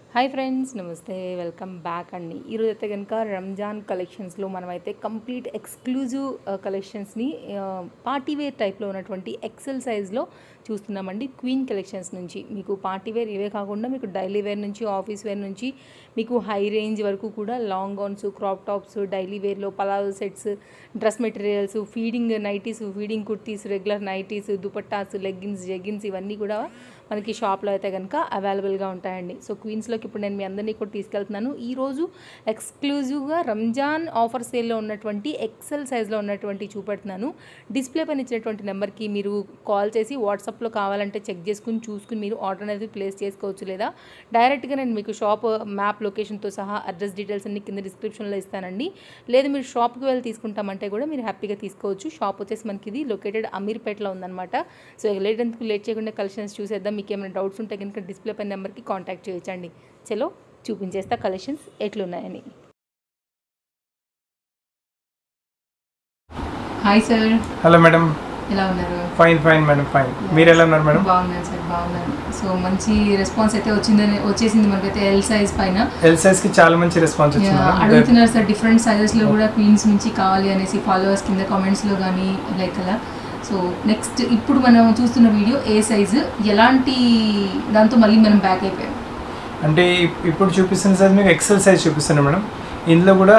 hi friends నమస్తే welcome back అండి ఈరోజు అయితే కనుక రంజాన్ కలెక్షన్స్లో మనమైతే కంప్లీట్ ఎక్స్క్లూజివ్ కలెక్షన్స్ని పార్టీ వేర్ టైప్లో ఉన్నటువంటి ఎక్సెల్ సైజ్లో చూస్తున్నామండి క్వీన్ కలెక్షన్స్ నుంచి మీకు పార్టీ వేర్ ఇవే కాకుండా మీకు డైలీ వేర్ నుంచి ఆఫీస్ వేర్ నుంచి మీకు హై రేంజ్ వరకు కూడా long gowns crop tops daily వేర్లో palazzo sets dress materials feeding nighties feeding kurtis regular nighties dupattas leggings jeggings ఇవన్నీ కూడా మనకి షాప్లో అయితే కనుక అవైలబుల్గా ఉంటాయండి సో క్వీన్స్లోకి ఇప్పుడు నేను మీ అందరినీ కూడా తీసుకెళ్తున్నాను ఈరోజు ఎక్స్క్లూజివ్గా రంజాన్ ఆఫర్ సేల్లో ఉన్నటువంటి ఎక్సెల్ సైజ్లో ఉన్నటువంటి చూపెడుతున్నాను డిస్ప్లే పైన ఇచ్చినటువంటి నెంబర్కి మీరు కాల్ చేసి వాట్సాప్లో కావాలంటే చెక్ చేసుకుని చూసుకుని మీరు ఆర్డర్ అనేది ప్లేస్ చేసుకోవచ్చు లేదా డైరెక్ట్గా నేను మీకు షాప్ మ్యాప్ లొకేషన్తో సహా అడ్రస్ డీటెయిల్స్ అన్ని కింద డిస్క్రిప్షన్లో ఇస్తానండి లేదు మీరు షాప్కి వెళ్ళి తీసుకుంటామంటే కూడా మీరు హ్యాపీగా తీసుకోవచ్చు షాప్ వచ్చేసి మనకి ఇది లొకేటెడ్ అమీర్పేటలో ఉందన్నమాట సో ఇక లేట్ ఎందుకు లేట్ చేయకుండా కలెక్షన్స్ చూసేద్దాం మీకు ఏమైనా డౌట్స్ ఉంటే కనుక డిస్ప్లే పైన నెంబర్కి కాంటాక్ట్ చేయొచ్చండి చలో చూపించేస్తా కలెక్షన్స్ ఎట్లున్నాయని హాయ్ సార్ హలో మేడం ఎలా ఉన్నారు ఫైన్ ఫైన్ మేడం ఫైన్ మీరు ఎలా ఉన్నారు మేడం బాగున్నాను సార్ బాగున్నాను సో మంచి రెస్పాన్స్ అయితే వచ్చిందని వచ్చేసింది మనకైతే ఎల్ సైజ్ పైన ఎల్ సైజ్ కి చాలా మంచి రెస్పాన్స్ వచ్చింది Yeah, మేడం అడుగుతున్నారు సార్ డిఫరెంట్ సైజెస్లో కూడా క్వీన్స్ నుంచి కావాలి అనేసి ఫాలోవర్స్ కింద కామెంట్స్లో కానీ లైక్ అలా సో నెక్స్ట్ ఇప్పుడు మనం చూస్తున్న వీడియో ఏ సైజు ఎలాంటి దాంతో మళ్ళీ మనం బ్యాక్ అయిపోయాం అంటే ఇప్- ఇప్పుడు చూపిస్తున్న సైజ్ మీకు ఎక్సెల్ సైజ్ చూపిస్తున్నాను మేడం ఇందులో కూడా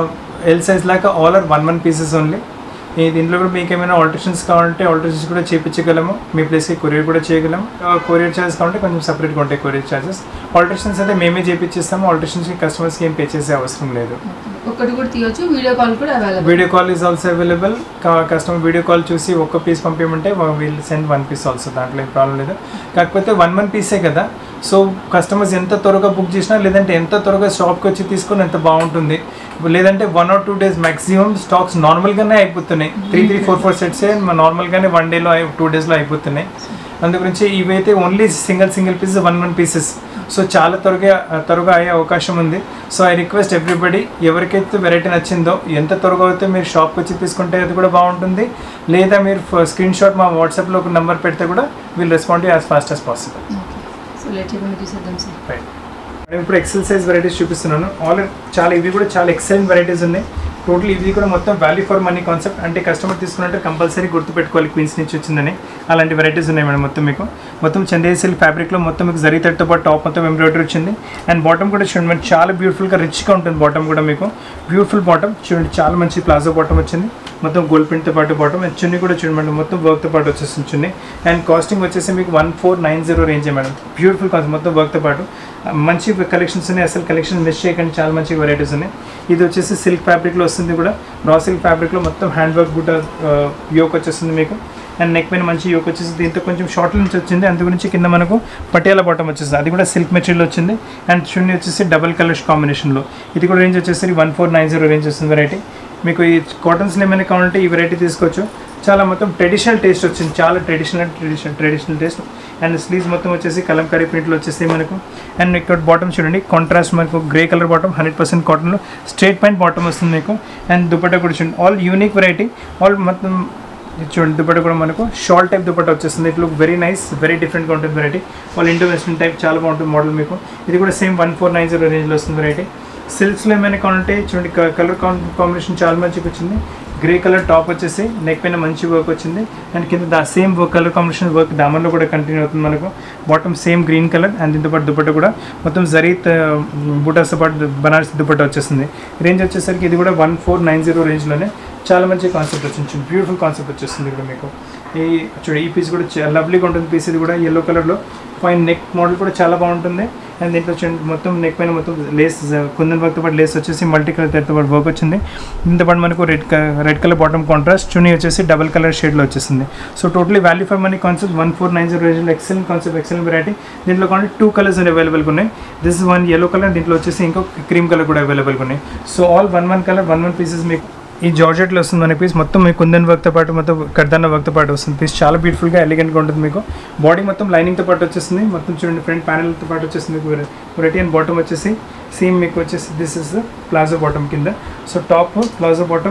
ఎల్ సైజ్ లాగా all are one one pieces only ఈ దీంట్లో కూడా మీకు ఏమైనా ఆల్టరేషన్స్ కావాలంటే ఆల్టరేషన్స్ కూడా చేయించగలము మీ ప్లేస్కి కొరియర్ కూడా చేయగలము కొరియర్ ఛార్జెస్ కావాలంటే కొంచెం సపరేట్గా ఉంటాయి కొరియర్ ఛార్జెస్ ఆల్టరేషన్స్ అయితే మేమే చేయించేస్తాము ఆల్టరేషన్స్కి కస్టమర్స్కి ఏం పే చేసే అవసరం లేదు ఒక్కటి కూడా తీయొచ్చు వీడియో కాల్ కూడా available video call is also available customer video call చూసి ఒక్క పీస్ పంపించమంటే will send one piece also దాంట్లో ఏం ప్రాబ్లం లేదు కాకపోతే వన్ వన్ పీసే కదా సో కస్టమర్స్ ఎంత త్వరగా బుక్ చేసినా లేదంటే ఎంత త్వరగా షాప్కి వచ్చి తీసుకుని ఎంత బాగుంటుంది లేదంటే one or two days maximum stocks నార్మల్గానే అయిపోతున్నాయి త్రీ త్రీ ఫోర్ ఫోర్ సెట్సే నార్మల్గానే వన్ డేలో టూ డేస్లో అయిపోతున్నాయి అందు గురించి ఇవైతే only single single pieces one one pieces so చాలా త్వరగా త్వరగా అయ్యే అవకాశం ఉంది సో ఐ రిక్వెస్ట్ ఎవ్రీబడి ఎవరికైతే వెరైటీ నచ్చిందో ఎంత త్వరగా అయితే మీరు షాప్కి వచ్చి తీసుకుంటే అది కూడా బాగుంటుంది లేదా మీరు స్క్రీన్ షాట్ మా వాట్సాప్లో ఒక నెంబర్ పెడితే కూడా will respond as fast as possible so late చేయకుండా చూసేద్దాం సార్ రైట్ నేను ఇప్పుడు ఎక్సెల్ సైజ్ వెరైటీస్ చూపిస్తున్నాను ఆల్ చాలా ఇవి కూడా చాలా ఎక్సలెంట్ వెరైటీస్ ఉన్నాయి టోటల్ ఇది కూడా మొత్తం వాల్యూ ఫర్ మనీ కాన్సెప్ట్ అంటే కస్టమర్ తీసుకున్నట్టు కంపల్సరీ గుర్తుపెట్టుకోవాలి క్వీన్స్ నుంచి వచ్చిందని అలాంటి వెరైటీస్ ఉన్నాయి మేడం మొత్తం మీకు మొత్తం చందేసి సిల్క్ ఫ్యాబ్రిక్లో మొత్తం మీకు జరీ థర్డ్తో పాటు టాప్ మొత్తం ఎంబ్రాయిడరీ వచ్చింది అండ్ బాటమ్ కూడా చూడండి మనకి చాలా బ్యూటిఫుల్గా రిచ్గా ఉంటుంది బాటమ్ కూడా మీకు బ్యూటిఫుల్ బాటమ్ చూడండి చాలా మంచి ప్లాజో బాటమ్ వచ్చింది మొత్తం గోల్డ్ ప్రింట్తో పాటు బాటమ్ అండ్ చున్నీ కూడా చూడండి మేడం మొత్తం వర్క్తో పాటు వచ్చేసింది చున్నీ అండ్ కాస్టింగ్ వచ్చేసి మీకు వన్ ఫోర్ నైన్ జీరో రేంజే మేడం బ్యూటిఫుల్ కాస్ట్ మొత్తం వర్క్తో పాటు మంచి కలెక్షన్స్ ఉన్నాయి అసలు కలెక్షన్ మిస్ చేయకండి చాలా మంచి వెరైటీస్ ఉన్నాయి ఇది వచ్చేసి సిల్క్ ఫ్యాబ్రిక్లో వస్తుంది కూడా రా సిల్క్ ఫ్యాబ్రిక్లో మొత్తం హ్యాండ్ వర్క్ బుట్ట యోక్ వచ్చేస్తుంది మీకు అండ్ నెక్ పైన మంచి యోక్ వచ్చేసి దీంతో కొంచెం షార్ట్ నుంచి వచ్చింది అందు గురించి కింద మనకు పటియాల బాటం వచ్చేసింది అది కూడా సిల్క్ మెటీరియల్ వచ్చింది అండ్ చున్నీ వచ్చేసి డబల్ కలర్స్ కాంబినేషన్లో ఇది కూడా రేంజ్ వచ్చేసరికి one four nine zero range వస్తుంది వెరైటీ మీకు ఈ కాటన్స్లో ఏమైనా కావాలంటే ఈ వెరైటీ తీసుకోవచ్చు చాలా మొత్తం ట్రెడిషనల్ టేస్ట్ వచ్చింది చాలా traditional traditional traditional taste and sleeves మొత్తం వచ్చేసి కలంకారీ ప్రింట్లో వచ్చేసి మనకు అండ్ ఇక్కడ బాటమ్ చూడండి కాంట్రాస్ట్ మనకు grey colour bottom hundred percent కాటన్లో స్ట్రేట్ పాయింట్ బాటమ్ వస్తుంది మీకు అండ్ దుపట్టా కూడా చూడండి ఆల్ యూనిక్ వెరైటీ ఆల్ మొత్తం ఇది చూడండి దుపట్టా కూడా మనకు షార్ట్ టైప్ దుపట్టా వచ్చేస్తుంది it look very nice very డిఫరెంట్గా ఉంటుంది వెరైటీ వాళ్ళు ఇండో వెస్టర్న్ టైప్ చాలా బాగుంటుంది మోడల్ మీకు ఇది కూడా same one four nine zero రేంజ్లో వస్తుంది వెరైటీ సిల్క్స్లో ఏమైనా కావాలంటే చూడండి కలర్ కాంబినేషన్ చాలా మంచిగా వచ్చింది గ్రే కలర్ టాప్ వచ్చేసి నెక్ పైన మంచి వర్క్ వచ్చింది అండ్ కింద దా same work colour combination work దామన్లో కూడా కంటిన్యూ అవుతుంది మనకు bottom same green colour and దీంతో పాటు దుపట్ట కూడా మొత్తం జరీత్ బుటాస్తో పాటు బనారస్ దుపట్ట వచ్చేస్తుంది రేంజ్ వచ్చేసరికి ఇది కూడా వన్ ఫోర్ నైన్ జీరో రేంజ్లోనే చాలా మంచి కాన్సెప్ట్ వచ్చింది బ్యూటిఫుల్ కాన్సెప్ట్ వచ్చేస్తుంది ఇక్కడ మీకు ఈ చూడండి ఈ పీస్ కూడా లవ్లీగా ఉంటుంది పీస్ ఇది కూడా ఎల్లో కలర్లో పైన నెక్ మోడల్ కూడా చాలా బాగుంటుంది అండ్ దీంట్లో చూడండి మొత్తం నెక్ పైన మొత్తం లేస్ కుందన్ వర్క్తో పాటు లేస్ వచ్చేసి మల్టీ కలర్ తో పాటు వర్క్ వచ్చింది దీంతో పాటు మనకు red red colour bottom contrast chunni వచ్చేసి డబల్ కలర్ షేడ్లో వచ్చేసింది so totally value for money concept one four nine zero రేంజ్లో ఎక్సెలెంట్ కాన్సెప్ట్ ఎక్సెలెంట్ వెరైటీ దీంట్లో కావాలి టూ కలర్స్ అవైలబుల్గా ఉన్నాయి దిస్ వన్ ఎల్లో కలర్ దీంట్లో వచ్చేసి ఇంకో క్రీమ్ కలర్ కూడా అవైలబుల్గా ఉన్నాయి so all one one colour one one pieces మీకు ఈ జార్జెట్లో వస్తుంది మన పీస్ మొత్తం మీకు కుందన్ వర్క్తో పాటు మొత్తం కర్దన్న వర్క్తో పాటు వస్తుంది పీస్ చాలా బ్యూటిఫుల్గా ఎలిగెంట్గా ఉంటుంది మీకు బాడీ మొత్తం లైనింగ్తో పాటు వచ్చేస్తుంది మొత్తం చూడండి ఫ్రంట్ ప్యానెల్తో పాటు వచ్చేస్తుంది మీకు వెరైటీ అండ్ బాటమ్ వచ్చేసి సేమ్ మీకు వచ్చేసి దిస్ ఇస్ ప్లాజో బాటమ్ కింద so top palazzo bottom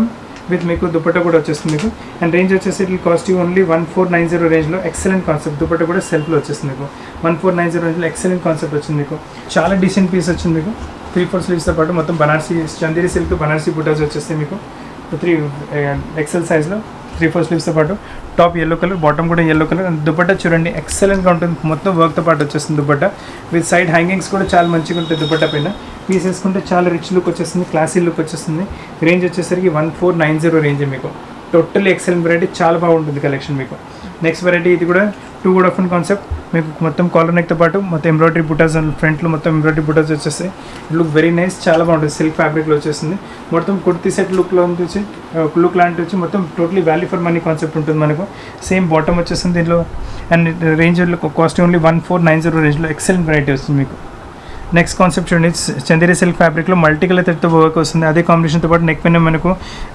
with మీకు దుపట్టా కూడా వచ్చేస్తుంది మీకు అండ్ రేంజ్ వచ్చేసి it cost you only one four nine zero రేంజ్లో ఎక్సలెంట్ కాన్సెప్ట్ దుపట్టా కూడా సెల్ఫ్లో వచ్చేస్తుంది మీకు వన్ ఫోర్ నైన్ జీరో రేంజ్లో ఎక్సలెంట్ కాన్సెప్ట్ వచ్చింది మీకు చాలా డీసెంట్ పీస్ వచ్చింది మీకు త్రీ ఫోర్ స్లీవ్స్తో పాటు మొత్తం బనార్సీ చందేరి సిల్క్ బనార్సీ బుటాస్ వచ్చేస్తాయి మీకు త్రీ ఎక్సెల్ సైజ్లో త్రీ ఫోర్ స్లీవ్స్తో పాటు టాప్ ఎల్లో కలర్ బాటమ్ కూడా ఎల్లో కలర్ అండ్ దుపట్టా చూడండి ఎక్సలెంట్గా ఉంటుంది మొత్తం వర్క్తో పాటు వచ్చేస్తుంది దుపట్టా విత్ సైడ్ హ్యాంగింగ్స్ కూడా చాలా మంచిగా ఉంటాయి దుపట్టా పైన పీస్ వేసుకుంటే చాలా రిచ్ లుక్ వచ్చేస్తుంది క్లాసీ లుక్ వచ్చేస్తుంది రేంజ్ వచ్చేసరికి one four nine zero range మీకు టోటల్లీ ఎక్సలెంట్ వెరైటీ చాలా బాగుంటుంది కలెక్షన్ మీకు నెక్స్ట్ వెరైటీ ఇది కూడా టూ కూడా ఆఫ్ కాన్సెప్ట్ మీకు మొత్తం కాలర్ నెక్తో పాటు మొత్తం ఎంబ్రాయిడరీ బుటాస్ అండ్ ఫ్రంట్లో మొత్తం ఎంబ్రాయిడరీ బుటాస్ వచ్చేస్తాయి లుక్ వెరీ నైస్ చాలా బాగుంటుంది సిల్క్ ఫ్యాబ్రిక్లో వచ్చేస్తుంది మొత్తం కుర్తీ సెట్ లుక్లో వచ్చి లుక్ లాంటి వచ్చి మొత్తం totally value for money concept ఉంటుంది మనకు సేమ్ బాటమ్ వచ్చేస్తుంది దీనిలో and range cost only one four nine zero రేంజ్లో ఎక్సలెంట్ వెరైటీ వస్తుంది మీకు నెక్స్ట్ కాన్సెప్ట్ చూడండి చందేరి సిల్క్ ఫ్యాబ్రిక్లో మల్టీ కలర్ థ్రెడ్తో వర్క్ వస్తుంది అదే కాంబినేషన్తో పాటు నెక్ పైన మనకు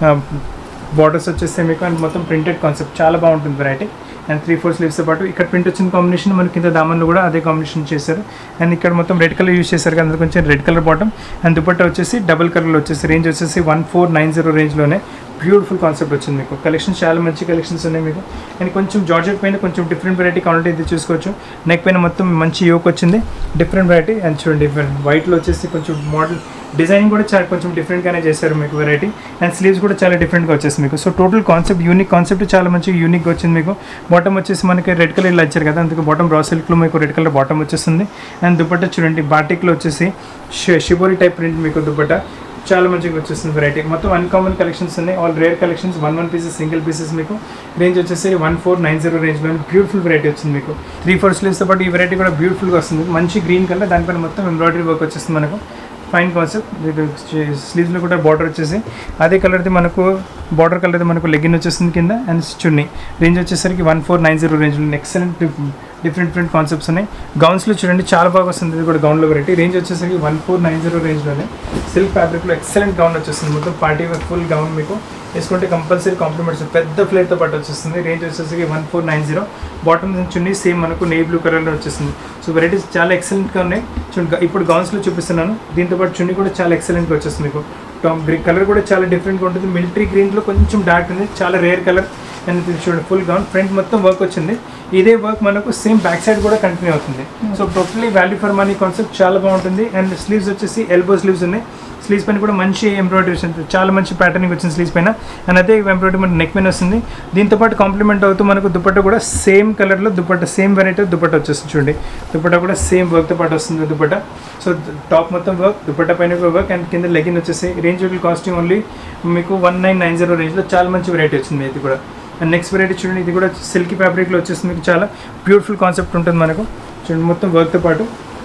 బార్డర్స్ వచ్చేస్తే మీకు అండ్ మొత్తం ప్రింటెడ్ కాన్సెప్ట్ చాలా బాగుంటుంది వెరైటీ అండ్ త్రీ ఫోర్ స్లీవ్స్తో పాటు ఇక్కడ ప్రింట్ వచ్చిన కాంబినేషన్ మనకి కింద దామన్లో కూడా అదే కాంబినేషన్ చేశారు అండ్ ఇక్కడ మొత్తం రెడ్ కలర్ యూస్ చేశారు కదా అందులో కొంచెం red colour bottom and dupatta వచ్చేసి డబుల్ కలర్లో వచ్చేసి రేంజ్ వచ్చేసి వన్ ఫోర్ నైన్ జీరో రేంజ్లోనే బ్యూటిఫుల్ కాన్సెప్ట్ వచ్చింది మీకు కలెక్షన్స్ చాలా మంచి కలెక్షన్స్ ఉన్నాయి మీకు అండ్ కొంచెం జార్జెట్ పైన కొంచెం డిఫరెంట్ వెరైటీ కావాలంటే ఇది చూసుకోవచ్చు నెక్ పైన మొత్తం మంచి యోక్ వచ్చింది డిఫరెంట్ వెరైటీ అండ్ చూడండి వైట్లో వచ్చేసి కొంచెం మోడల్ డిజైనింగ్ కూడా చాలా కొంచెం డిఫరెంట్గానే చేశారు మీకు వెరైటీ అండ్ స్లీవ్స్ కూడా చాలా డిఫరెంట్గా వచ్చేసి మీకు so total concept unique concept చాలా మంచి యూనిక్గా వచ్చింది మీకు బాటమ్ వచ్చేసి మనకి రెడ్ కలర్ ఇలా ఇచ్చారు కదా అందుకే బాటమ్ రా సిల్క్లో మీకు రెడ్ కలర్ బాటమ్ వచ్చేస్తుంది అండ్ దుపట్టా చూడండి బాటిక్లో వచ్చేసి షిబోరి టైప్ ప్రింట్ మీకు దుపట్టా చాలా మంచిగా వచ్చేస్తుంది వెరైటీ మొత్తం అన్కామన్ కలెక్షన్స్ ఉన్నాయి all rare collections one one pieces single pieces మీకు రేంజ్ వచ్చేసి వన్ ఫోర్ నైన్ జీరో రేంజ్లో బ్యూటిఫుల్ వెరైటీ వచ్చింది మీకు త్రీ ఫోర్ స్లీవ్స్తో పాటు ఈ వెరైటీ కూడా బ్యూటిఫుల్గా వస్తుంది మంచి గ్రీన్ కలర్ దానిపైన మొత్తం ఎంబ్రాయిడరీ వర్క్ వచ్చేస్తుంది మనకు ఫైన్ కాన్సెప్ట్ స్లీవ్స్లో కూడా బార్డర్ వచ్చేసి అదే కలర్ది మనకు బార్డర్ కలర్ది మనకు లెగిన్ వచ్చేస్తుంది కింద అండ్ చున్నీ రేంజ్ వచ్చేసరికి వన్ ఫోర్ నైన్ జీరో రేంజ్లో ఎక్సలెంట్ డిఫరెంట్ డిఫరెంట్ కాన్సెప్ట్స్ ఉన్నాయి గౌన్స్లో చూడండి చాలా బాగా వస్తుంది ఇది కూడా గౌన్లో వెరైటీ రేంజ్ వచ్చేసరికి వన్ ఫోర్ నైన్ జీరో రేంజ్లోనే సిల్క్ ఫ్యాబ్రిక్లో ఎక్సలెంట్ గౌన్ వచ్చేస్తుంది మొత్తం పార్టీ వేర్ ఫుల్ గౌన్ మీకు వేసుకుంటే కంపల్సరీ కాంప్లిమెంట్స్ పెద్ద ఫ్లేర్తో పాటు వచ్చేస్తుంది రేంజ్ వచ్చేసరికి one four nine zero bottom chunni same మనకు నే బ్లూ కలర్లో వచ్చేస్తుంది సో వెరైటీస్ చాలా ఎక్సలెంట్గా ఉన్నాయి చూడండి ఇప్పుడు గౌన్స్లో చూపిస్తున్నాను దీంతో పాటు చున్నీ కూడా చాలా ఎక్సలెంట్గా వచ్చేస్తుంది మీకు టాప్ గ్రీన్ కలర్ కూడా చాలా డిఫరెంట్గా ఉంటుంది మిలిటరీ గ్రీన్లో కొంచెం డార్క్ ఉంది చాలా రేర్ కలర్ అండ్ ఇది చూడండి ఫుల్ గౌన్ ఫ్రంట్ మొత్తం వర్క్ వచ్చింది ఇదే వర్క్ మనకు సేమ్ బ్యాక్ సైడ్ కూడా కంటిన్యూ అవుతుంది so totally value for money concept చాలా బాగుంటుంది అండ్ స్లీవ్స్ వచ్చేసి ఎల్బో స్లీవ్స్ ఉన్నాయి స్లీవ్స్ పైన కూడా మంచి ఎంబ్రాయిడరీ వచ్చింది చాలా మంచి ప్యాటర్నింగ్ వచ్చింది స్లీవ్స్ పైన అండ్ అదే ఎంబ్రాయిడరీ మన నెక్ పైన వస్తుంది దీంతో పాటు కాంప్లిమెంట్ అవుతూ మనకు దుపట్టా కూడా సేమ్ కలర్లో దుపట్టా సేమ్ వెరైటీ దుపట్టా వచ్చేస్తుంది చూడండి దుపట్టా కూడా సేమ్ వర్క్తో పాటు వస్తుంది దుపట్టా సో టాప్ మొత్తం వర్క్ దుపట్టా పైన కూడా వర్క్ అండ్ కింద లెగిన్ వచ్చేసి రేంజ్ కాస్టింగ్ ఓన్లీ మీకు వన్ నైన్ నైన్ జీరో రేంజ్లో చాలా మంచి వెరైటీ వచ్చింది ఇది కూడా అండ్ నెక్స్ట్ వెరైటీ చూడండి ఇది కూడా సిల్కీ ఫ్యాబ్రిక్లో వచ్చేసి మీకు చాలా బ్యూటిఫుల్ కాన్సెప్ట్ ఉంటుంది మనకు చూడండి మొత్తం వర్క్తో పాటు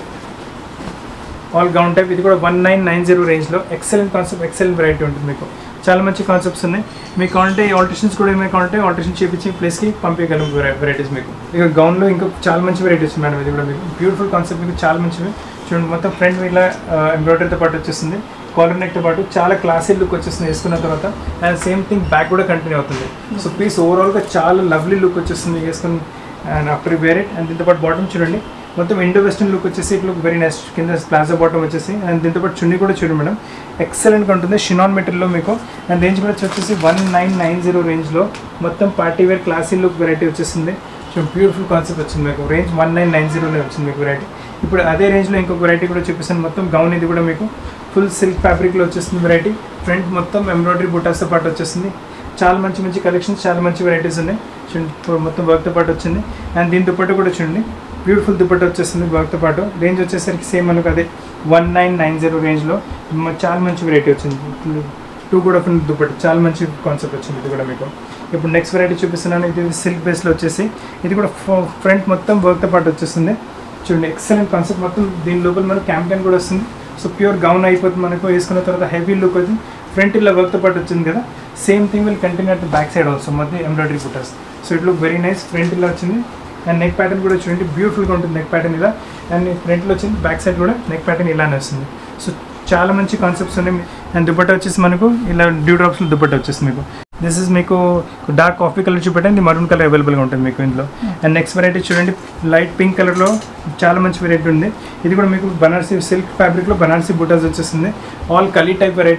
ఆల్ గౌన్ టైప్ ఇది కూడా వన్ నైన్ నైన్ జీరో రేంజ్లో ఎక్సలెంట్ కాన్సెప్ట్ ఎక్సలెంట్ వెరైటీ ఉంటుంది మీకు చాలా మంచి కాన్సెప్ట్స్ ఉన్నాయి మీకు కావాలంటే ఆల్టరేషన్స్ కూడా ఏమైనా కావాలంటే ఆల్టరేషన్ చేపించి ప్లేస్కి పంపించగలం వెరైటీస్ మీకు ఇక గౌన్లో ఇంకా చాలా మంచి వెరైటీస్ మేడం ఇది కూడా మీకు బ్యూటిఫుల్ కాన్సెప్ట్ మీకు చాలా మంచివి చూడండి మొత్తం ఫ్రంట్ ఇలా ఎంబ్రాయిడరీతో పాటు వచ్చేస్తుంది కాలర్ నెక్తో పాటు చాలా క్లాసీ లుక్ వచ్చేస్తుంది వేసుకున్న తర్వాత అండ్ సేమ్ థింగ్ బ్యాక్ కూడా కంటిన్యూ అవుతుంది సో పీస్ ఓవరాల్గా చాలా లవ్లీ లుక్ వచ్చేస్తుంది వేసుకుని and after wear it and దీంతో పాటు బాటమ్ చూడండి మొత్తం ఇండో వెస్టర్న్ లుక్ వచ్చేసి ఇట్ లుక్ వెరీ నైస్ కింద ప్లాజా బాటమ్ వచ్చేసి అండ్ దీంతో పాటు చున్నీ కూడా చూడండి మేడం ఎక్సలెంట్గా ఉంటుంది షినాన్ మెటీరియల్లో మీకు అండ్ రేంజ్ కూడా వచ్చేసి వన్ నైన్ నైన్ జీరో రేంజ్లో మొత్తం party wear classy look variety వచ్చేసింది సో బ్యూటిఫుల్ కాన్సెప్ట్ వచ్చింది మీకు రేంజ్ వన్ నైన్ నైన్ జీరోలో వచ్చింది మీకు వెరైటీ ఇప్పుడు అదే రేంజ్లో ఇంకొక వెరైటీ కూడా చూపిస్తాను మొత్తం గౌన్ ఇది కూడా మీకు ఫుల్ సిల్క్ ఫ్యాబ్రిక్లో వచ్చేస్తుంది వెరైటీ ఫ్రంట్ మొత్తం ఎంబ్రాయిడరీ బుటాస్తో పాటు వచ్చేస్తుంది చాలా మంచి మంచి కలెక్షన్స్ చాలా మంచి వెరైటీస్ ఉన్నాయి చూడండి ఇప్పుడు మొత్తం వర్క్తో పాటు వచ్చింది అండ్ దీని దుపట్ట కూడా చూడండి బ్యూటిఫుల్ దుపట్ట వచ్చేస్తుంది వర్క్తో పాటు రేంజ్ వచ్చేసరికి సేమ్ మనకు అదే వన్ నైన్ నైన్ జీరో రేంజ్లో చాలా మంచి వెరైటీ వచ్చింది టూ కూడా ఫుల్ దుపట్ట చాలా మంచి కాన్సెప్ట్ వచ్చింది ఇది కూడా మీకు ఇప్పుడు నెక్స్ట్ వెరైటీ చూపిస్తున్నాను ఇది సిల్క్ బేస్లో వచ్చేసి ఇది కూడా ఫ్రంట్ మొత్తం వర్క్తో పాటు వచ్చేస్తుంది చూడండి ఎక్సలెంట్ కాన్సెప్ట్ మొత్తం దీని లోపల మనకు క్యాంపెయిన్ కూడా వస్తుంది సో ప్యూర్ గౌన్ అయిపోతుంది మనకు వేసుకున్న తర్వాత హెవీ లుక్ వచ్చింది ఫ్రంట్ ఇలా వర్క్తో పాటు వచ్చింది కదా same thing will continue at back side also మధ్య ఎంబ్రాయిడరీ బుటర్స్ so it look very nice front ఇలా వచ్చింది అండ్ నెక్ ప్యాటర్న్ కూడా చూడండి బ్యూటిఫుల్గా ఉంటుంది నెక్ ప్యాటర్న్ ఇలా అండ్ ఫ్రంట్లో వచ్చింది బ్యాక్ సైడ్ కూడా నెక్ ప్యాటర్న్ ఇలానే వస్తుంది సో చాలా మంచి కాన్సెప్ట్స్ ఉన్నాయి అండ్ దుపట్టా వచ్చేసి మనకు ఇలా డ్యూ డ్రాప్స్లో దుపట్టా వచ్చేస్తుంది మీకు దిస్ ఇస్ మీకు డార్క్ కాఫీ కలర్ చూపెట్టండి మరూన్ కలర్ అవైలబుల్గా ఉంటుంది మీకు ఇందులో అండ్ నెక్స్ట్ వెరైటీ చూడండి లైట్ పింక్ కలర్లో చాలా మంచి వెరైటీ ఉంది ఇది కూడా మీకు బనారసీ సిల్క్ ఫ్యాబ్రిక్లో బనారసీ బుటాస్ వచ్చేస్తుంది ఆల్ కలీ టైప్ వెరైటీ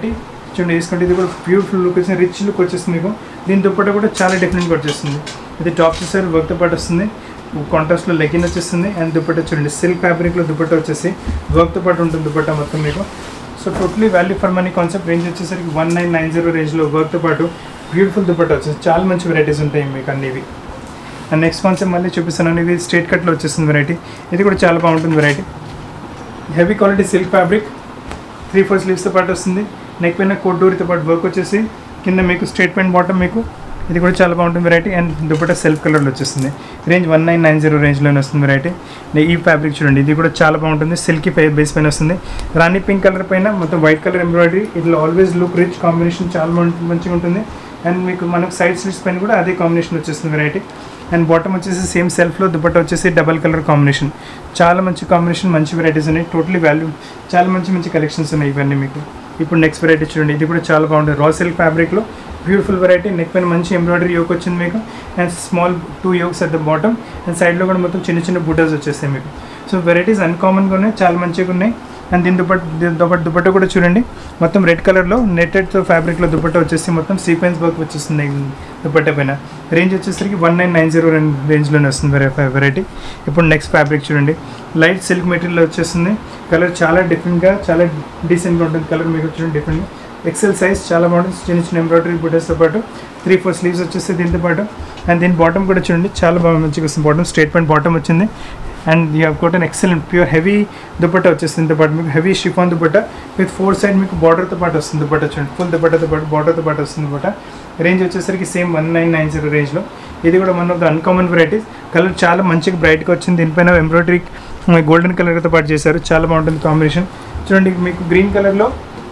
చూడండి వేసుకుంటే ఇది కూడా బ్యూటిఫుల్ లుక్ వచ్చింది రిచ్ లుక్ వచ్చేస్తుంది మీకు దీని దుప్పట కూడా చాలా డిఫరెంట్గా వచ్చేస్తుంది ఇది టాప్ చూసారు వర్క్తో పాటు వస్తుంది కాంట్రాస్ట్లో లెగిన్ వచ్చేస్తుంది అండ్ దుప్పట చూడండి సిల్క్ ఫ్యాబ్రిక్లో దుప్పట వచ్చేసి వర్క్తో పాటు ఉంటుంది దుప్పట మొత్తం మీకు so totally value for money concept range వచ్చేసరికి వన్ నైన్ నైన్ జీరో రేంజ్లో వర్క్తో పాటు బ్యూటిఫుల్ దుప్పట వచ్చేసి చాలా మంచి వెరైటీస్ ఉంటాయి మీకు అన్ని ఇవి అండ్ నెక్స్ట్ కాన్సెప్ట్ మళ్ళీ చూపిస్తున్నాను ఇది స్ట్రేట్ కట్లో వచ్చేస్తుంది వెరైటీ ఇది కూడా చాలా బాగుంటుంది variety heavy quality silk fabric three four స్లీవ్స్తో పాటు వస్తుంది నెక్ పైన కోట్ డోరీతో పాటు వర్క్ వచ్చేసి కింద మీకు స్ట్రేట్ ప్యాంట్ బాటమ్ మీకు ఇది కూడా చాలా బాగుంటుంది వెరైటీ అండ్ దుపట్టా సెల్ఫ్ కలర్లో వచ్చేస్తుంది range one nine nine zero రేంజ్లోనే వస్తుంది వెరైటీ ఈ ఫ్యాబ్రిక్ చూడండి ఇది కూడా చాలా బాగుంటుంది సిల్కీ పై బేస్ పైన వస్తుంది రాణి పింక్ కలర్ పైన మొత్తం వైట్ కలర్ ఎంబ్రాయిడరీ ఇట్లా ఆల్వేస్ లుక్ రిచ్ కాంబినేషన్ చాలా బాగుంటుంది మంచిగా ఉంటుంది అండ్ మీకు మనకు సైడ్ స్లీవ్స్ పైన కూడా అదే కాంబినేషన్ వచ్చేస్తుంది వెరైటీ అండ్ బాటమ్ వచ్చేసి సేమ్ సెల్ఫ్లో దుపట్టా వచ్చేసి డబల్ కలర్ కాంబినేషన్ చాలా మంచి కాంబినేషన్ మంచి వెరైటీస్ ఉన్నాయి టోటలీ వాల్యూ చాలా మంచి మంచి కలెక్షన్స్ ఉన్నాయి ఇవన్నీ మీకు ఇప్పుడు నెక్స్ట్ వెరైటీ చూడండి ఇది కూడా చాలా బాగుంటుంది రా సిల్క్ ఫ్యాబ్రిక్లో బ్యూటిఫుల్ వెరైటీ నెక్ పైన మంచి ఎంబ్రాయిడరీ యోక్ వచ్చింది మీకు and small two yokes at the bottom and సైడ్లో కూడా మొత్తం చిన్న చిన్న బూటాస్ వచ్చేస్తాయి మీకు సో వెరైటీస్ అన్కామన్గా ఉన్నాయి చాలా మంచిగా ఉన్నాయి అండ్ దీని దుపట్ దుపట్ దుపట్ట కూడా చూడండి మొత్తం రెడ్ కలర్లో నెట్టెడ్ ఫ్యాబ్రిక్లో దుపట్ట వచ్చేసి మొత్తం సీక్వెన్స్ వర్క్ వచ్చేస్తుంది ఈ దుపట్ట పైన రేంజ్ వచ్చేసరికి వన్ నైన్ నైన్ జీరో రేంజ్లోనే వస్తుంది వెరై వెరైటీ ఇప్పుడు నెక్స్ట్ ఫ్యాబ్రిక్ చూడండి లైట్ సిల్క్ మెటీరియల్ వచ్చేస్తుంది కలర్ చాలా డిఫరెంట్గా చాలా డీసెంట్గా ఉంటుంది కలర్ మీకు చూడండి డిఫరెంట్గా ఎక్సెల్ సైజ్ చాలా బాగుంటుంది చిన్న చిన్న ఎంబ్రాయిడరీ బుటెస్తో పాటు త్రీ ఫోర్ స్లీవ్స్ వచ్చేసి దీంతో పాటు అండ్ దీని బాటమ్ కూడా చూడండి చాలా బాగా మంచిగా వస్తుంది బాటమ్ స్ట్రేట్ పాయింట్ బాటమ్ వచ్చింది and you have got an excellent pure heavy dupatta వచ్చేస్తుంది దీంతో పాటు మీకు heavy chiffon dupatta with four side మీకు బార్డర్తో పాటు వస్తుంది దుపట్టా చూడండి ఫుల్ దుపట్టాతో పాటు బార్డర్తో పాటు వస్తుంది దుపట్టా రేంజ్ వచ్చేసరికి same one nine nine zero రేంజ్లో ఇది కూడా one of the uncommon varieties colour చాలా మంచిగా బ్రైట్గా వచ్చింది దీనిపైన ఎంబ్రాయిడరీ గోల్డెన్ కలర్తో పాటు చేశారు చాలా బాగుంటుంది కాంబినేషన్ చూడండి మీకు గ్రీన్ కలర్లో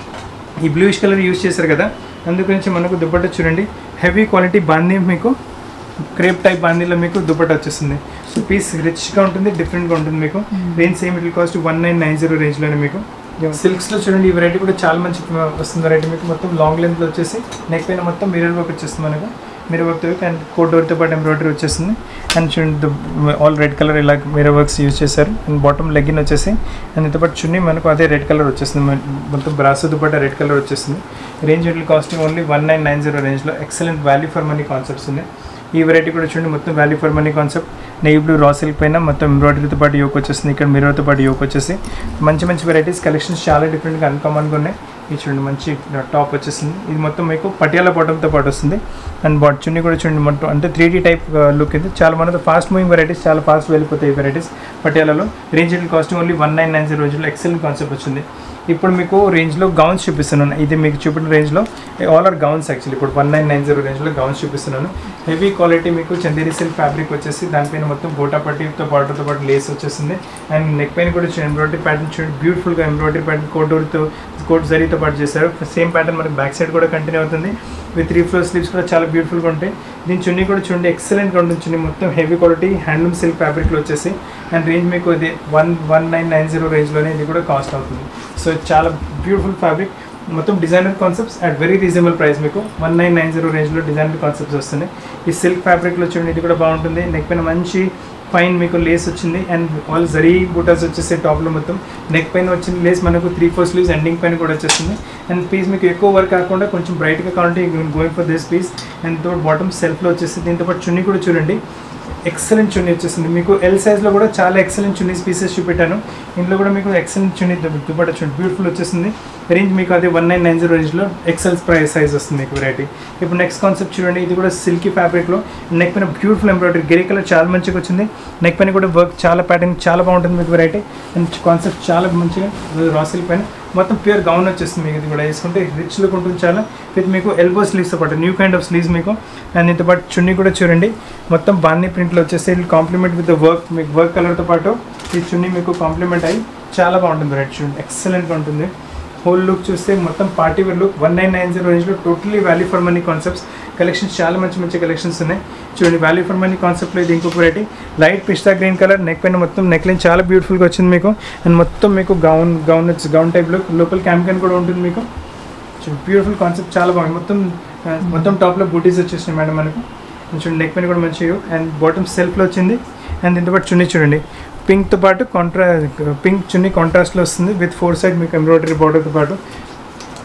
ఈ బ్లూయిష్ కలర్ యూస్ చేశారు కదా అందుగురించి మనకు దుపట్టా చూడండి హెవీ క్వాలిటీ బాందీ మీకు క్రేప్ టైప్ బాందీలో మీకు దుపట్టా వచ్చేస్తుంది సో పీస్ రిచ్గా ఉంటుంది డిఫరెంట్గా ఉంటుంది మీకు range same it cost one nine nine zero రేంజ్లోనే మీకు సిల్క్స్లో చూడండి ఈ వెరైటీ కూడా చాలా మంచి వస్తుంది వెరైటీ మీకు మొత్తం లాంగ్ లెంత్లో వచ్చేసి నెక్ పైన మొత్తం మిరర్ వర్క్ వచ్చేస్తుంది మనకు మిరర్ వర్క్ అండ్ కోట్ డోర్తో పాటు ఎంబ్రాయిడరీ వచ్చేస్తుంది అండ్ చూడండి ఆల్ రెడ్ కలర్ ఇలా మిరర్ వర్క్స్ యూజ్ చేశారు అండ్ బాటమ్ లెగ్గిన్ వచ్చేసి అండ్ ఇంత పాటు చున్నీ మనకు అదే రెడ్ కలర్ వచ్చేస్తుంది మొత్తం బ్రాసోతో పాటు రెడ్ కలర్ వచ్చేస్తుంది రేంజ్ వీటి costing only one nine nine zero రేంజ్లో excellent value for money concepts ఉన్నాయి ఈ వెరైటీ కూడా చూడండి మొత్తం value for money concept navy blue raw silk పైన మొత్తం ఎంబ్రాయిడరీతో పాటు యోక్ వచ్చేస్తుంది ఇక్కడ మిర్రర్తో పాటు యోక్ వచ్చేసి మంచి మంచి వెరైటీస్ కలెక్షన్స్ చాలా డిఫరెంట్గా అన్కామన్గా ఉన్నాయి ఇది చూడండి మంచి టాప్ వచ్చేసింది ఇది మొత్తం మీకు పటియాల బాటంతో పాటు వస్తుంది అండ్ బాట్ చున్నీ కూడా చూడండి మొత్తం అంటే త్రీ డీ టైప్ లుక్ ఇది చాలా మనతో ఫాస్ట్ మూవింగ్ వెరైటీస్ చాలా ఫాస్ట్ వెళ్ళిపోతాయి ఈ వెరైటీస్ పటియాలలో range cost only one nine nine zero రోజుల్లో ఎక్సలెంట్ కాన్సెప్ట్ వచ్చింది ఇప్పుడు మీకు రేంజ్లో గౌన్స్ చూపిస్తున్నాను ఇది మీకు చూపిన రేంజ్లో ఆల్ ఆర్ గౌన్స్ యాక్చువల్లీ ఇప్పుడు వన్ నైన్ నైన్ జీరో రేంజ్లో గౌన్స్ చూపిస్తున్నాను హెవీ క్వాలిటీ మీకు చందేరి సిల్క్ ఫ్యాబ్రిక్ వచ్చేసి దానిపైన మొత్తం గోటా పట్టీతో బార్డర్తో పాటు లేస్ వచ్చేసింది అండ్ నెక్ పైన కూడా ఎంబ్రాయిడరీ ప్యాటర్న్ చూడండి బ్యూటిఫుల్గా ఎంబ్రాయిడరీ ప్యాటర్న్ కోటూరుతో కోట్ జరీతో పాటు చేశారు సేమ్ ప్యాటర్న్ మనకి బ్యాక్ సైడ్ కూడా కంటిన్యూ అవుతుంది విత్ త్రీ ఫ్లోర్ స్లీవ్స్ కూడా చాలా బ్యూటిఫుల్గా ఉంటాయి దీని చున్నీ కూడా చూడండి ఎక్సలెంట్గా ఉంటుంది చున్నీ మొత్తం హెవీ క్వాలిటీ హ్యాండ్లూమ్ సిల్క్ ఫ్యాబ్రిక్లో వచ్చేసి అండ్ రేంజ్ మీకు ఇది one one nine nine zero రేంజ్లోనే ఇది కూడా కాస్ట్ అవుతుంది సో చాలా బ్యూటిఫుల్ ఫ్యాబ్రిక్ మొత్తం designer concepts at very reasonable price మీకు వన్ నైన్ నైన్ జీరో రేంజ్లో డిజైనర్ కాన్సెప్ట్స్ వస్తున్నాయి ఈ సిల్క్ ఫ్యాబ్రిక్లో చూడండి ఇది కూడా బాగుంటుంది నెక్ పైన మంచి పైన మీకు లేస్ వచ్చింది అండ్ ఆల్ జరీ బూటాస్ వచ్చేసి టాప్లో మొత్తం నెక్ పైన వచ్చిన లేస్ మనకు త్రీ ఫోర్ స్లీవ్స్ ఎండింగ్ పైన కూడా వచ్చేస్తుంది అండ్ పీస్ మీకు ఎక్కువ వర్క్ కాకుండా కొంచెం బ్రైట్గా కావాలంటే going for this piece and తో బాటమ్ సెల్ఫ్లో వచ్చేసి దీంతో పాటు చున్నీ కూడా చూడండి ఎక్సలెంట్ చున్నీ వచ్చేసింది మీకు ఎల్ సైజ్లో కూడా చాలా ఎక్సలెంట్ చున్నీస్ పీసెస్ చూపెట్టాను ఇందులో కూడా మీకు ఎక్సలెంట్ చున్నీ దుపట్ట చూడండి బ్యూటిఫుల్ వచ్చేసింది రేంజ్ మీకు అది వన్ నైన్ నైన్ జీరో రేంజ్లో ఎక్సెల్ ప్రైస్ సైజ్ వస్తుంది మీకు వెరైటీ ఇప్పుడు నెక్స్ట్ కాన్సెప్ట్ చూడండి ఇది కూడా సిల్కీ ఫ్యాబ్రిక్లో నెక్ పైన బ్యూటిఫుల్ ఎంబ్రాయిడరీ గ్రే కలర్ చాలా మంచిగా వచ్చింది నెక్ పైన కూడా వర్క్ చాలా ప్యాటర్న్ చాలా బాగుంటుంది మీకు వెరైటీ అండ్ కాన్సెప్ట్ చాలా మంచిగా రా సిల్క్ పైన మొత్తం ప్యూర్ గౌన్ వచ్చేస్తుంది మీకు ఇది కూడా వేసుకుంటే రిచ్ లుక్ ఉంటుంది చాలా విత్ మీకు ఎల్బో స్లీవ్స్తో పాటు న్యూ కైండ్ ఆఫ్ స్లీవ్స్ మీకు అండ్ దీంతో పాటు చున్నీ కూడా చూడండి మొత్తం బాన్నీ ప్రింట్లో వచ్చేసి కాంప్లిమెంట్ విత్ వర్క్ మీకు వర్క్ కలర్తో పాటు ఈ చున్నీ మీకు కాంప్లిమెంట్ అయ్యి చాలా బాగుంటుంది రెడ్ చూడండి ఎక్సలెంట్గా ఉంటుంది హోల్ లుక్ చూస్తే మొత్తం party wear look one nine nine zero రేంజ్లో totally value for money concepts collections చాలా మంచి మంచి కలెక్షన్స్ ఉన్నాయి చూడండి వాల్యూ ఫర్ మనీ కాన్సెప్ట్లో ఇది ఇంకొక variety light pista green colour neck పైన మొత్తం నెక్ లైన్ చాలా బ్యూటిఫుల్గా వచ్చింది మీకు అండ్ మొత్తం మీకు గౌన్ గౌన్ వచ్చి గౌన్ టైప్ లుక్ లోపల క్యాంపికన్ కూడా ఉంటుంది మీకు బ్యూటిఫుల్ కాన్సెప్ట్ చాలా బాగుంది మొత్తం ఆ, మొత్తం టాప్లో బూటీస్ వచ్చేసినాయి మేడం మనకు చూడండి నెక్ పైన కూడా మంచి అండ్ బాటమ్ సెల్ఫ్లో వచ్చింది అండ్ దీంతో పాటు చున్నీ చూడండి పింక్తో పాటు కాంట్రా పింక్ చున్నీ కాంట్రాస్ట్లో వస్తుంది విత్ ఫోర్ సైడ్ మీకు ఎంబ్రాయిడరీ బార్డర్తో పాటు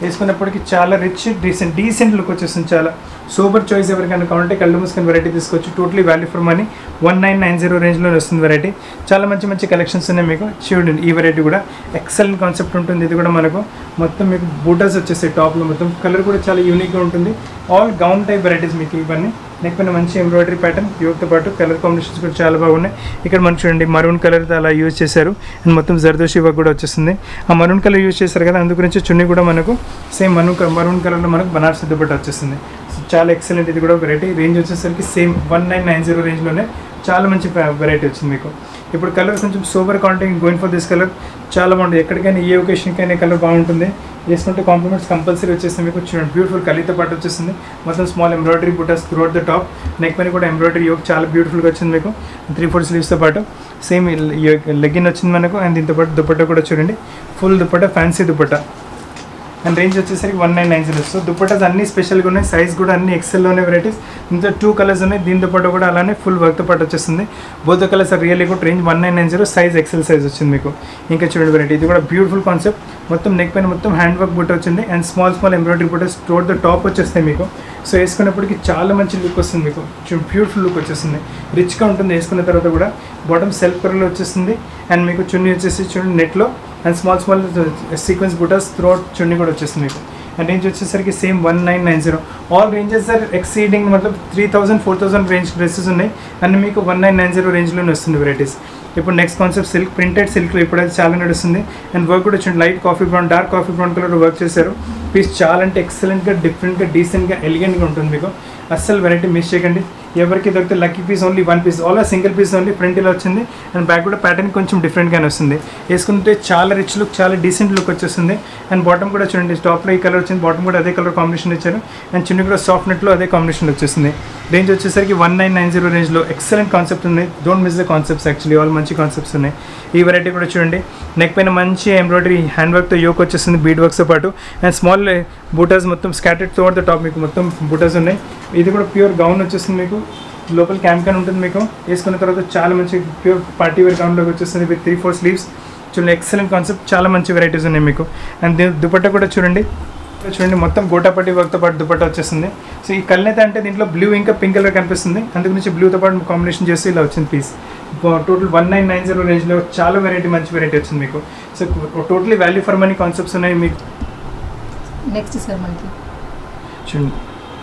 వేసుకున్నప్పటికీ చాలా రిచ్ డీసెంట్ డీసెంట్ లుక్ వచ్చేస్తుంది చాలా సూపర్ చాయిస్ ఎవరికైనా కావాలంటే కళ్ళు మూసుకొని వెరైటీ తీసుకోవచ్చు totally value for money one nine nine zero రేంజ్లో వస్తుంది వెరైటీ చాలా మంచి మంచి కలెక్షన్స్ ఉన్నాయి మీకు చూడండి ఈ వెరైటీ కూడా ఎక్సలెంట్ కాన్సెప్ట్ ఉంటుంది ఇది కూడా మనకు మొత్తం మీకు బూటర్స్ వచ్చేస్తాయి టాప్లో మొత్తం కలర్ కూడా చాలా యూనిక్గా ఉంటుంది ఆల్ గౌన్ టైప్ వెరైటీస్ మీకు ఇవన్నీ నెక్ పైన మంచి ఎంబ్రాయిడరీ ప్యాటర్న్ యోగతో పాటు కలర్ కాంబినేషన్స్ కూడా చాలా బాగున్నాయి ఇక్కడ మనం చూడండి మరూన్ కలర్ అలా యూజ్ చేశారు అండ్ మొత్తం జర్దోషి వర్క్ కూడా వచ్చేస్తుంది ఆ మరూన్ కలర్ యూజ్ చేశారు కదా అందు గురించి చున్నీ కూడా మనకు సేమ్ మరూన్ మరూన్ కలర్లో మనకు బనారస్ దుపట్ట వచ్చేస్తుంది సో చాలా ఎక్సలెంట్ ఇది కూడా వెరైటీ రేంజ్ వచ్చేసరికి same one nine nine zero రేంజ్లోనే చాలా మంచి వెరైటీ వచ్చింది మీకు ఇప్పుడు కలర్ కొంచెం super quality going for this colour చాలా బాగుంటుంది ఎక్కడికైనా ఏ ఒకేషన్కైనా కలర్ బాగుంటుంది వేసుకుంటే కాంప్లిమెంట్స్ కంపల్సరీ వచ్చేస్తుంది మీకు చూడండి బ్యూటిఫుల్ కలితో పాటు వచ్చేస్తుంది మొత్తం స్మాల్ ఎంబ్రాయిడరీ బుటాస్ త్రూఅవుట్ ద టాప్ నెక్ పైన కూడా ఎంబ్రాయిడరీ యోగ్ చాలా బ్యూటిఫుల్గా వచ్చింది మీకు త్రీ ఫోర్ స్లీవ్స్తో పాటు సేమ్ లెగ్గిన్ వచ్చింది మనకు అండ్ దీంతో పాటు దుపట్టా కూడా చూడండి full dupatta fancy dupatta and range వచ్చేసరికి one nine nine zero so dupattas అన్ని స్పెషల్గా ఉన్నాయి సైజ్ కూడా అన్ని ఎక్సెల్లోనే వెరైటీస్ ఇంత టూ కలర్స్ ఉన్నాయి దీని దుపట్టా కూడా అలానే ఫుల్ వర్క్తో పాటు వచ్చేస్తుంది బోత్ కలర్స్ రియల్లీ కూడా range one nine nine zero size XL size వచ్చింది మీకు ఇంకా చూడండి వెరైటీ ఇది కూడా బ్యూటిఫుల్ కాన్సెప్ట్ మొత్తం నెక్ పైన మొత్తం హ్యాండ్ వర్క్ బుట్ట వచ్చింది అండ్ స్మాల్ స్మాల్ ఎంబ్రాయిడరీ బుట్టస్ టోట్ ద టాప్ వచ్చేస్తాయి మీకు సో వేసుకున్నప్పటికి చాలా మంచి లుక్ వస్తుంది మీకు బ్యూటిఫుల్ లుక్ వచ్చేస్తుంది రిచ్గా ఉంటుంది వేసుకున్న తర్వాత కూడా బాటమ్ సెల్ఫ్ కలర్లో వచ్చేస్తుంది అండ్ మీకు చున్నీ వచ్చేసి చూడండి నెట్లో అండ్ స్మాల్ స్మాల్ సీక్వెన్స్ బుటాస్ త్రూఅవుట్ చున్నీ కూడా వచ్చేస్తుంది మీకు అండ్ రేంజ్ వచ్చేసరికి same one nine nine zero all ranges are exceeding మతలబ్ three thousand four thousand range dresses ఉన్నాయి అండ్ మీకు వన్ నైన్ నైన్ జీరో రేంజ్లోనే వస్తుంది వెరైటీస్ ఇప్పుడు next concept silk printed silk ఇప్పుడైతే చాలా నడుస్తుంది అండ్ వర్క్ కూడా వచ్చింది light coffee brown dark coffee brown colour work చేశారు పీస్ చాలా అంటే ఎక్సలెంట్గా డిఫరెంట్గా డీసెంట్గా ఎలిగెంట్గా ఉంటుంది మీకు అస్సలు వెరైటీ మిస్ చేయకండి ఎవరికి దొరికితే lucky piece only one piece all single piece only front ఇలా వచ్చింది అండ్ బ్యాక్ కూడా ప్యాటర్న్ కొంచెం డిఫరెంట్గానే వస్తుంది వేసుకుంటే చాలా రిచ్ లుక్ చాలా డీసెంట్ లుక్ వచ్చేస్తుంది అండ్ బాటమ్ కూడా చూడండి టాప్లో ఈ కలర్ వచ్చింది బాటమ్ కూడా అదే కలర్ కాంబినేషన్ ఇచ్చారు అండ్ చున్నీ కూడా సాఫ్ట్ నెట్లో అదే కాంబినేషన్ వచ్చేస్తుంది రేంజ్ వచ్చేసరికి వన్ నైన్ నైన్ జీరో రేంజ్లో ఎక్సలెంట్ కాన్సెప్ట్ ఉంది don't miss the concepts actually all మంచి కాన్సెప్ట్స్ ఉన్నాయి ఈ వెరైటీ కూడా చూడండి నెక్ పైన మంచి ఎంబ్రాయిడరీ హ్యాండ్ వర్క్తో యోక్ వచ్చేస్తుంది బీడ్ వర్క్స్తో పాటు అండ్ స్మాల్ బూటాస్ మొత్తం స్కాటెడ్ త్రూఅవుట్ ద టాప్ మీకు మొత్తం బూటాస్ ఉన్నాయి ఇది కూడా ప్యూర్ గౌన్ వచ్చేస్తుంది మీకు లోపల క్యామ్ క్యాన్ ఉంటుంది మీకు వేసుకున్న తర్వాత చాలా మంచి ప్యూర్ పార్టీ వేర్ గౌన్లోకి వచ్చేస్తుంది విత్ త్రీ ఫోర్ స్లీవ్స్ చూడండి ఎక్సలెంట్ కాన్సెప్ట్ చాలా మంచి వెరైటీస్ ఉన్నాయి మీకు అండ్ దీని దుపట్టా కూడా చూడండి చూడండి మొత్తం గోటాపట్టి వర్క్తో పాటు దుపట్టా వచ్చేస్తుంది సో ఈ కల్నేత అంటే దీంట్లో బ్లూ ఇంకా పింక్ కలర్ కనిపిస్తుంది అందుకు నుంచి బ్లూతో పాటు కాంబినేషన్ చేసి ఇలా వచ్చింది piece total one nine nine zero రేంజ్లో చాలా వెరైటీ మంచి వెరైటీ వచ్చింది మీకు so totally value for money concepts ఉన్నాయి మీకు నెక్స్ట్ సార్ మనకి చూడండి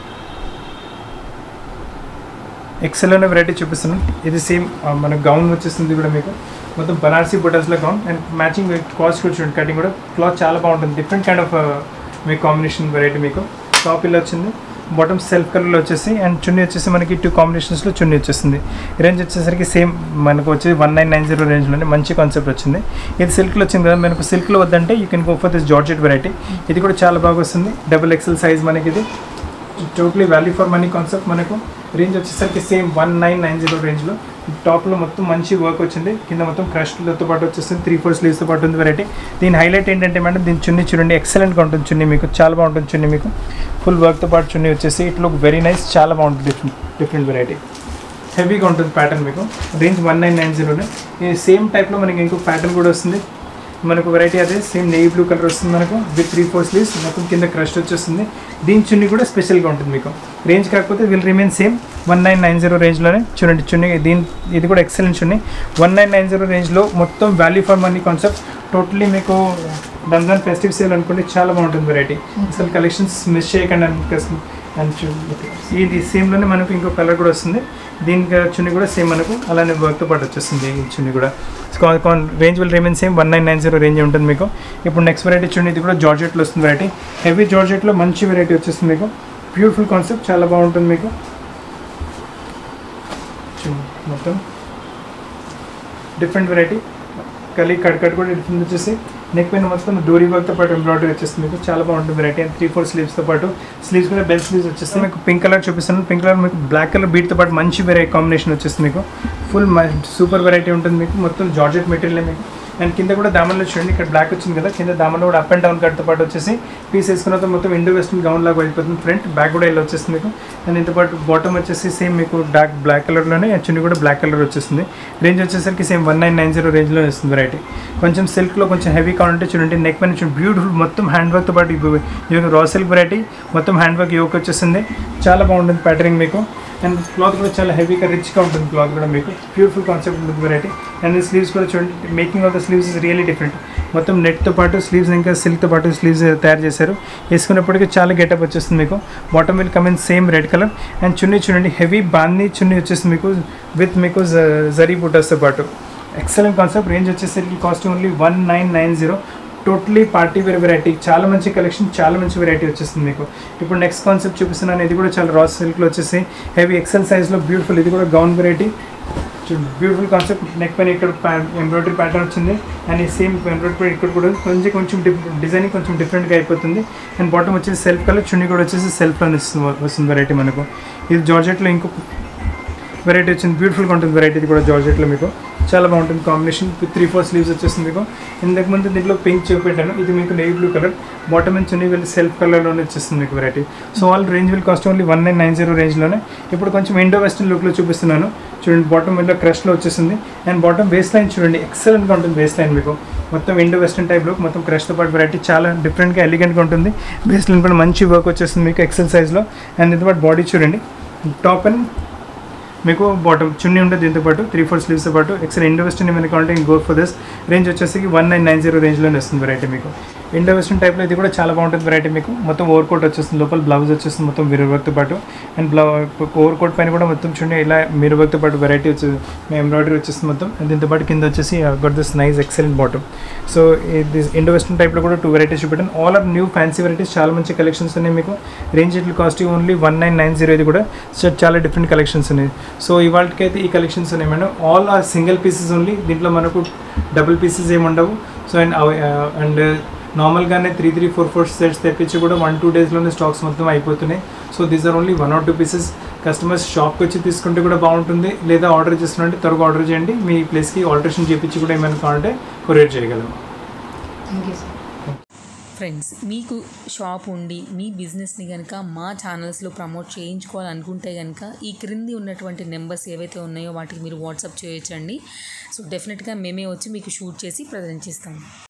ఎక్సెల్ అనే వెరైటీ చూపిస్తున్నాను ఇది సేమ్ మన గౌన్ వచ్చేస్తుంది కూడా మీకు మొత్తం బనారసీ బొటల్స్లో గౌన్ అండ్ మ్యాచింగ్ కాస్ట్ కూడా చూడండి కటింగ్ కూడా క్లాత్ చాలా బాగుంటుంది డిఫరెంట్ కైండ్ ఆఫ్ మీకు కాంబినేషన్ వెరైటీ మీకు టాప్ ఇలా వచ్చింది బాటమ్ సెల్ఫ్ కలర్లో వచ్చేసి అండ్ చున్నీ వచ్చేసి మనకి టూ కాంబినేషన్స్లో చున్నీ వచ్చేసింది రేంజ్ వచ్చేసరికి సేమ్ మనకు వచ్చేసి వన్ నైన్ నైన్ జీరో రేంజ్లోనే మంచి కాన్సెప్ట్ వచ్చింది ఇది సిల్క్లో వచ్చింది కదా మనకు సిల్క్లో వద్దంటే you can go for this georgette variety ఇది కూడా చాలా బాగా వస్తుంది డబుల్ ఎక్సెల్ సైజ్ మనకి ఇది totally value for money concept మనకు రేంజ్ వచ్చేసరికి same one nine nine zero రేంజ్లో టాప్లో మొత్తం మంచి వర్క్ వచ్చింది కింద మొత్తం క్రష్లతో పాటు వచ్చేస్తుంది త్రీ ఫోర్ స్లీవ్స్తో పాటు ఉంది వెరైటీ దీని హైలైట్ ఏంటంటే మేడం దీని చున్నీ చూడండి ఎక్సలెంట్గా ఉంటుంది చున్నీ మీకు చాలా బాగుంటుంది చున్నీ మీకు ఫుల్ వర్క్తో పాటు చున్నీ వచ్చేసి ఇట్ లుక్ వెరీ నైస్ చాలా బాగుంటుంది డిఫరెంట్ డిఫరెంట్ వెరైటీ హెవీగా ఉంటుంది ప్యాటర్న్ మీకు రేంజ్ వన్ నైన్ నైన్ జీరోనే ఈ సేమ్ టైప్లో మనకి ఇంకో ప్యాటర్న్ కూడా వస్తుంది మనకు వెరైటీ అదే సేమ్ నెయ్యి బ్లూ కలర్ వస్తుంది మనకు విత్ త్రీ ఫోర్ స్లీవ్స్ మొత్తం కింద క్రష్ వచ్చేస్తుంది దీని చున్నీ కూడా స్పెషల్గా ఉంటుంది మీకు రేంజ్ కాకపోతే will remain same one nine nine zero రేంజ్లోనే చూడండి చున్నీ దీని ఇది కూడా ఎక్సలెంట్ చున్నీ వన్ నైన్ నైన్ జీరో రేంజ్లో మొత్తం value for money concept totally మీకు రంజాన్ ఫెస్టివ్ సేల్ అనుకుంటే చాలా బాగుంటుంది వెరైటీ అసలు కలెక్షన్స్ మిస్ చేయకండి అనుకోసం అండ్ చూ ఇది సేమ్లోనే మనకు ఇంకో కలర్ కూడా వస్తుంది దీనికి చున్నీ కూడా సేమ్ మనకు అలానే వర్క్తో పాటు వచ్చేస్తుంది ఈ చున్నీ కూడా range will remain same one nine nine zero range ఉంటుంది మీకు ఇప్పుడు నెక్స్ట్ వెరైటీ చున్నీ ఇది కూడా జార్జెట్లో వస్తుంది వెరైటీ హెవీ జార్జెట్లో మంచి వెరైటీ వచ్చేస్తుంది మీకు బ్యూటిఫుల్ కాన్సెప్ట్ చాలా బాగుంటుంది మీకు చున్నీ మొత్తం డిఫరెంట్ వెరైటీ కలి కట్ కట్ కూడా డిఫరెంట్ వచ్చేసి నెక్ పైన మొత్తం డోరీ వర్క్తో పాటు ఎంబ్రాయిడరీ వచ్చేస్తుంది మీకు చాలా బాగుంటుంది వెరైటీ అండ్ త్రీ ఫోర్ స్లీవ్స్తో పాటు స్లీవ్స్ కూడా బెల్ స్లీవ్స్ వచ్చేస్తాయి మీకు పింక్ కలర్ చూపిస్తాను పింక్ కలర్ మీకు బ్లాక్ కలర్ బీట్తో పాటు మంచి వెరైటీ కాంబినేషన్ వచ్చేస్తుంది మీకు ఫుల్ సూపర్ వెరైటీ ఉంటుంది మీకు మొత్తం జార్జెట్ మెటీరియల్ మీకు అండ్ కింద కూడా దామన్లో చూడండి ఇక్కడ బ్లాక్ వచ్చింది కదా కింద దామన్లో కూడా అప్ అండ్ డౌన్ కట్తో పాటు వచ్చేసి పీస్ వేసుకున్న తర్వాత మొత్తం ఇండో వెస్టర్న్ గౌన్ లాగా వెళ్ళిపోతుంది ఫ్రంట్ బ్యాక్ కూడా ఇలా వచ్చేస్తుంది మీకు అండ్ ఇంత పాటు బాటమ్ వచ్చేసి సేమ్ మీకు డార్క్ బ్లాక్ కలర్లోనే చున్నీ కూడా బ్లాక్ కలర్ వచ్చేస్తుంది రేంజ్ వచ్చేసరికి same one nine nine zero రేంజ్లో వస్తుంది వెరైటీ కొంచెం సిల్క్లో కొంచెం హెవీ కావాలంటే చూడండి నెక్ పైన చూడండి బ్యూటిఫుల్ మొత్తం హ్యాండ్ వర్క్తో పాటు ఇవి ఇవి రా సిల్క్ వెరైటీ మొత్తం హ్యాండ్ వర్క్ యోక్ వచ్చేస్తుంది చాలా బాగుంటుంది ప్యాటర్నింగ్ మీకు అండ్ క్లాత్ కూడా చాలా హెవీగా రిచ్గా ఉంటుంది క్లాత్ కూడా మీకు బ్యూటిఫుల్ కాన్సెప్ట్ ఉంటుంది వెరైటీ అండ్ స్లీవ్స్ కూడా చూడండి making of the sleeves is really different మొత్తం నెట్తో పాటు స్లీవ్స్ ఇంకా సిల్క్తో పాటు స్లీవ్స్ తయారు చేశారు వేసుకున్నప్పటికీ చాలా గెటప్ వచ్చేస్తుంది మీకు bottom will come in same red colour and చున్నీ చూడండి హెవీ బాందీ చున్నీ వచ్చేస్తుంది మీకు విత్ మీకు జరీ బుటాస్తో పాటు ఎక్సలెంట్ కాన్సెప్ట్ రేంజ్ వచ్చేసరికి cost only one nine nine zero totally party wear variety చాలా మంచి కలెక్షన్ చాలా మంచి వెరైటీ వచ్చేస్తుంది మీకు ఇప్పుడు నెక్స్ట్ కాన్సెప్ట్ చూపిస్తున్నాను ఇది కూడా చాలా రాస్ సిల్క్లో వచ్చేసి హెవీ ఎక్సెల్ సైజ్లో బ్యూటిఫుల్ ఇది కూడా gown variety beautiful concept neck పైన ఇక్కడ ఎంబ్రాయిడరీ ప్యాటర్న్ వచ్చింది అండ్ ఈ సేమ్ ఎంబ్రాయిడరీ ఇక్కడ కూడా కొంచెం కొంచెం డిజైన్ కొంచెం డిఫరెంట్గా అయిపోతుంది అండ్ బాటమ్ వచ్చేసి సెల్ఫ్ కలర్ చున్నీ కూడా వచ్చేసి సెల్ఫ్లో వస్తుంది వస్తుంది వెరైటీ మనకు ఇది జార్జెట్లో ఇంకో వెరైటీ వచ్చింది బ్యూటిఫుల్గా ఉంటుంది వెరైటీ ఇది కూడా జార్జెట్లో మీకు చాలా బాగుంటుంది combination with three four sleeves వచ్చేస్తుంది మీకు ఇంతకు ముందు దీంట్లో పింక్ చూపెట్టాను ఇది మీకు navy blue colour bottom and చున్నీ వెళ్ళి సెల్ఫ్ కలర్లోనే వచ్చేస్తుంది మీకు variety so all range will cost only one nine nine zero రేంజ్లోనే ఇప్పుడు కొంచెం ఇండో వెస్టర్న్ లుక్లో చూపిస్తున్నాను చూడండి బాటమ్ వెళ్ళి క్రష్లో వచ్చేస్తుంది అండ్ బాటమ్ వేస్ట్ లైన్ చూడండి ఎక్సలెంట్గా ఉంటుంది వేస్ట్ లైన్ మీకు మొత్తం ఇండో వెస్టర్న్ టైప్లో మొత్తం క్రష్తో పాటు వెరైటీ చాలా డిఫరెంట్గా ఎలిగెంట్గా ఉంటుంది వేస్ట్ లైన్ కూడా మంచి వర్క్ వచ్చేస్తుంది మీకు ఎక్సెల్ సైజ్లో అండ్ దీంతో పాటు బాడీ చూడండి టాప్ అండ్ మీకు బాటమ్ చున్నీ ఉంటుంది దీంతో పాటు త్రీ ఫోర్ స్లీవ్స్తో పాటు ఎక్సెల్ ఇండో వెస్టర్న్ ఏమైనా కావాలంటే గో ఫర్ దిస్ రేంజ్ వచ్చేసి వన్ నైన్ నైన్ జీరో రేంజ్లోనే వస్తుంది వెరైటీ మీకు ఇండో వెస్టర్న్ టైప్లో ఇది కూడా చాలా బాగుంటుంది వెరైటీ మీకు మొత్తం ఓవర్ కోట్ వచ్చేస్తుంది లోపల బ్లౌజ్ వచ్చేస్తుంది మొత్తం మిర్రర్ వర్క్తో పాటు అండ్ బ్లౌ ఓవర్ కోట్ పైన కూడా మొత్తం చూడండి ఇలా మిర్రర్ వర్క్తో పాటు వెరైటీ వచ్చి ఎంబ్రాయిడరీ వచ్చేస్తుంది మొత్తం అండ్ దీంతో పాటు కింద వచ్చేసి got this nice excellent bottom so ఇది ఇండో వెస్టర్న్ టైప్లో కూడా టూ వెరైటీస్ చూపెట్టాను all are new fancy varieties చాలా మంచి కలెక్షన్స్ ఉన్నాయి మీకు రేంజ్ ఇట్లా cost only one nine nine zero ఇది కూడా సో చాలా డిఫరెంట్ కలెక్షన్స్ ఉన్నాయి సో ఇవాళకి అయితే ఈ కలెక్షన్స్ ఉన్నాయి madam all are single pieces only దీంట్లో మనకు డబుల్ పీసెస్ ఏమి ఉండవు సో అండ్ అండ్ నార్మల్గానే three three four four sets తెప్పించి కూడా వన్ టూ డేస్లోనే స్టాక్స్ మొత్తం అయిపోతున్నాయి so these are only one or two pieces customers షాప్కి వచ్చి తీసుకుంటే కూడా బాగుంటుంది లేదా ఆర్డర్ చేస్తున్నట్టే త్వరగా ఆర్డర్ చేయండి మీ ప్లేస్కి ఆల్టరేషన్ చేయించి కూడా ఏమైనా కావాలంటే కొరియర్ చేయగలము థ్యాంక్ యూ సార్ ఫ్రెండ్స్ మీకు షాప్ ఉండి మీ బిజినెస్ని కనుక మా ఛానల్స్లో ప్రమోట్ చేయించుకోవాలనుకుంటే కనుక ఈ క్రింది ఉన్నటువంటి నెంబర్స్ ఏవైతే ఉన్నాయో వాటికి మీరు వాట్సాప్ చేయొచ్చండి సో డెఫినెట్గా మేమే వచ్చి మీకు షూట్ చేసి ప్రజెంట్ చేస్తాము